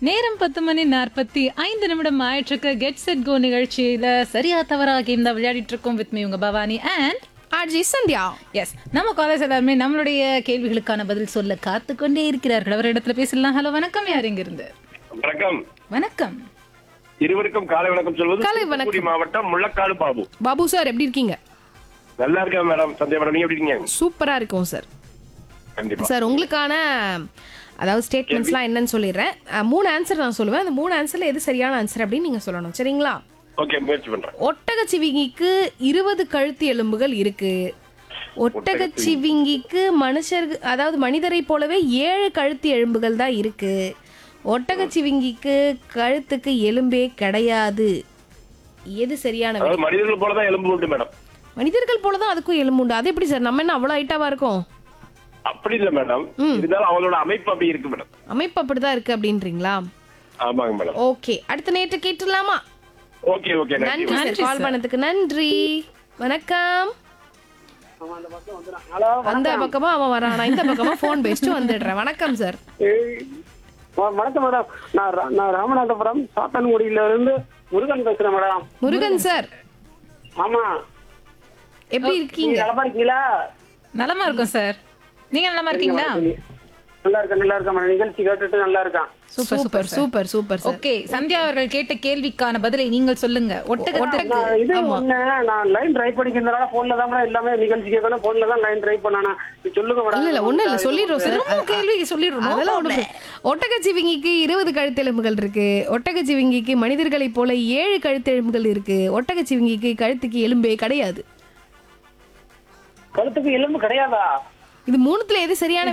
நேரம் பத்து மணி நாற்பத்தி ஐந்து நிமிடம் ஆயிட்டிருக்கு கெட் செட் கோ நிகழ்ச்சியில சரியா தவறா கேம் தான் விளையாடிட்டு இருக்கோம் வித் மீ உங்க Bhavani and RJ Sandhya yes நம்ம காலேஜ் எல்லாருமே நம்மளுடைய கேள்விகளுக்கான பதில் சொல்ல காத்து கொண்டே இருக்கிறார்கள் அவர் இடத்துல பேசலாம் ஹலோ வணக்கம் யார் இங்க இருந்து வணக்கம் வணக்கம் இருவருக்கும் காலை வணக்கம் சொல்வது காலை வணக்கம். தூத்துக்குடி மாவட்டம் முள்ளக்காடு பாபு பாபு சார் எப்படி இருக்கீங்க நல்லா இருக்கேன் மேடம் சந்தியா மேடம் நீங்க எப்படி இருக்கீங்க சூப்பரா இருக்கும் சார் கண்டிப்பா சார் உங்களுக்கான அதாவது ஸ்டேட்மெண்ட்ஸ்லாம் என்னன்னு சொல்லிடுறேன் அஹ், மூணு ஆன்சர் நான் சொல்லுவேன் அந்த மூணு ஆன்சர்ல எது சரியான ஆன்சர் அப்படின்னு நீங்க சொல்லணும் சரிங்களா ஓகே முயற்சி பண்றேன் ஒட்டகச்சிவிங்கிக்கு இருபது கழுத்து எலும்புகள் இருக்கு ஒட்டகச்சிவிங்கிக்கு மனுஷர் அதாவது மனிதரை போலவே ஏழு கழுத்து எலும்புகள் தான் இருக்கு ஒட்டகச்சிவிங்கிக்கு கழுத்துக்கு எலும்பே கிடையாது எது சரியான விடை? அதாவது மனிதர்கள் போலதான் எலும்பு உண்டு மேடம் மனிதர்கள் போல தான் அதுக்கும் எலும்பு உண்டு அது எப்படி சார் நம்ம என்ன அவ்வளோ ஹைட்டாவா இருக்கும் அப்படி இல்ல மேடம் இருந்தாலும் அவங்களோட அமைப்பு அப்படி இருக்கு மேடம் அமைப்பு அப்படிதான் இருக்கு அப்படின்றீங்களா ஆமாங்க மேடம் ஓகே அடுத்த நேற்று கேட்டுடலாமா ஓகே ஓகே நன்றி நன்றி சார் கால் பண்ணதுக்கு நன்றி வணக்கம் அந்த பக்கமா அவன் வரானா இந்த பக்கமா போன் பேசிட்டு வந்துடுறேன் வணக்கம் சார் ஏய், வ- வணக்கம் மேடம் நான் ரா- நான் ராமநாதபுரம் சாத்தான்குடியில இருந்து முருகன் பேசுறேன் மேடம் முருகன் சார் ஆமா எப்படி நீங்க இருக்கீங்க நலமா இருக்கீங்களா நலமா இருக்கும் சார் நீங்க நலமா இருக்கீங்களா நல்லா இருக்கேன் நல்லா இருக்கேன் மேடம் நிகழ்ச்சி கேட்டுட்டு நல்லா இருக்கேன் super super super super sir okay Sandhya அவர்கள் கேட்ட கேள்விக்கான பதிலை நீங்கள் சொல்லுங்க ஒட்டகத்துக்கு நான் இது ஒண்ணு நான் லைன் ட்ரை பண்ணிக்கிறதுனால போன்ல தான் மேடம் எல்லாமே நிகழ்ச்சி கேட்கணும் போன்ல தான் லைன் ட்ரை பண்ணானா சொல்லுங்க மேடம் இல்ல இல்ல ஒண்ணும் இல்ல சொல்லிடுறோம் சார் திரும்ப கேள்வி சொல்லிடுறோம் அதெல்லாம் ஒண்ணு ஒட்டகச்சிவிங்கிக்கு இருபது கழுத்தெலும்புகள் இருக்கு ஒட்டகச்சிவிங்கிக்கு மனிதர்களைப் போல ஏழு கழுத்தெலும்புகள் இருக்கு ஒட்டகச்சிவிங்கிக்கு கழுத்துக்கு எலும்பே கிடையாது கழுத்துக்கு எலும்பு கிடையாதா இது மூணுத்துல எது சரியான